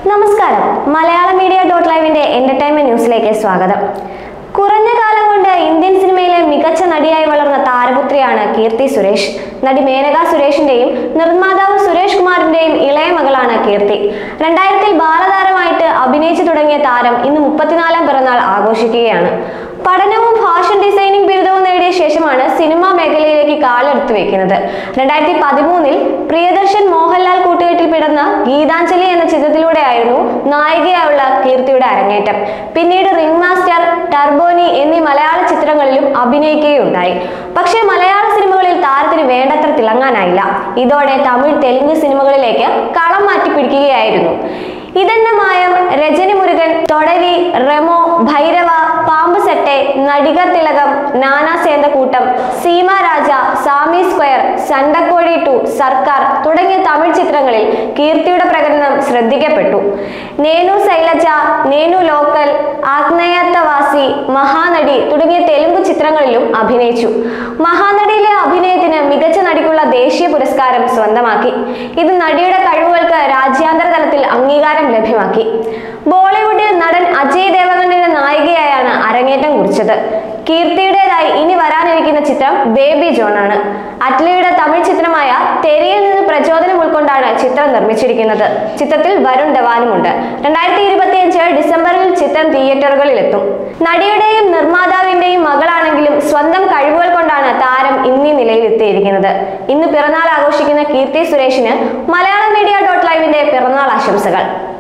നമസ്കാരം മലയാള media dot ലൈവിന്റെ entertainment ന്യൂസിലേക്ക് സ്വാഗതം കുറഞ്ഞ കാലം കൊണ്ട് ഇന്ത്യൻ സിനിമയിലെ മികച്ച നടിയായി വളർന്ന താരപുത്രിയാണ് കീർത്തി സുരേഷ് നടി മേനക സുരേഷിന്റെയും നിർമ്മാതാവ് സുരേഷ് കുമാറിന്റെയും ഇളയ മകളാണ് കീർത്തി രണ്ടായിരത്തിൽ ബാലതാരമായിട്ട് അഭിനയിച്ചു തുടങ്ങിയ താരം ഇന്ന് മുപ്പത്തിനാലാം പിറന്നാൾ ആഘോഷിക്കുകയാണ് പഠനവും ഫാഷൻ ഡിസൈനിങ് ബിരുദവും നേടിയ ശേഷമാണ് സിനിമാ മേഖലയിലേക്ക് കാലെടുത്തു വെക്കുന്നത് രണ്ടായിരത്തി പതിമൂന്നിൽ പ്രിയദർശൻ മോഹൻലാൽ കൂട്ടുകെട്ടിൽ പിടന്ന ഗീതാഞ്ജലി എന്ന ചിത്രത്തിലൂടെയായിരുന്നു നായികയായുള്ള കീർത്തിയുടെ അരങ്ങേറ്റം പിന്നീട് റിംഗ് മാസ്റ്റർ ടർബോനി എന്നീ മലയാള ചിത്രങ്ങളിലും അഭിനയിക്കുകയുണ്ടായി പക്ഷേ മലയാള സിനിമകളിൽ താരത്തിന് വേണ്ടത്ര തിളങ്ങാനായില്ല ഇതോടെ തമിഴ് തെലുങ്ക് സിനിമകളിലേക്ക് കളം മാറ്റി പിടിക്കുകയായിരുന്നു ഇതെന്ന മായം രജനി മുരുകൻ തൊടരി റെമോ ഭൈരവ പാമ്പ് സെട്ടെ നടിക തിലകം നാനാ സേന്തക്കൂട്ടം സീമ രാജ സാമി സ്ക്വയർ സണ്ടക്കോഴി ടു സർക്കാർ തുടങ്ങിയ തമിഴ് ചിത്രങ്ങളിൽ കീർത്തിയുടെ പ്രകടനം ശ്രദ്ധിക്കപ്പെട്ടു നേനു ശൈലജ നേനു ലോക്കൽ ആഗ്നേയത്തവാസി മഹാനടി തുടങ്ങിയ തെലുങ്ക് ചിത്രങ്ങളിലും അഭിനയിച്ചു മഹാനടിയിലെ അഭിനയത്തിന് മികച്ച നടിക്കുള്ള ദേശീയ പുരസ്കാരം സ്വന്തമാക്കി ഇത് നടിയുടെ കഴിവുകൾക്ക് രാജ്യാന്തര തലത്തിൽ അംഗീകാരം ലഭ്യമാക്കി ബോളിവുഡിൽ നടൻ അജയ് ദേവഗണിന്റെ നായികയായാണ് അരങ്ങേറ്റം കുറിച്ചത് കീർത്തിയുടേതായി ഇനി വരാനിരിക്കുന്ന ചിത്രം ബേബി ജോൺ ആണ് അറ്റ്ലിയുടെ തമിഴ് ചിത്രമായ തെരിയിൽ നിന്ന് പ്രചോദനം ഉൾക്കൊണ്ടാണ് ചിത്രം നിർമ്മിച്ചിരിക്കുന്നത് ചിത്രത്തിൽ വരുൺ ധവാനുമുണ്ട് രണ്ടായിരത്തി ഇരുപത്തിയഞ്ച് ഡിസംബറിൽ ചിത്രം തിയേറ്ററുകളിൽ എത്തും നടിയുടെയും നിർമ്മാതാവിന്റെയും മകളാണെങ്കിലും സ്വന്തം കഴിവുകൾ കൊണ്ടാണ് താരം ഇന്നീ നിലയിൽ എത്തിയിരിക്കുന്നത് ഇന്ന് പിറന്നാൾ ആഘോഷിക്കുന്ന കീർത്തി സുരേഷിന് മലയാളം മീഡിയ ഡോട്ട് ലൈവിന്റെ പിറന്നാൾ ആശംസകൾ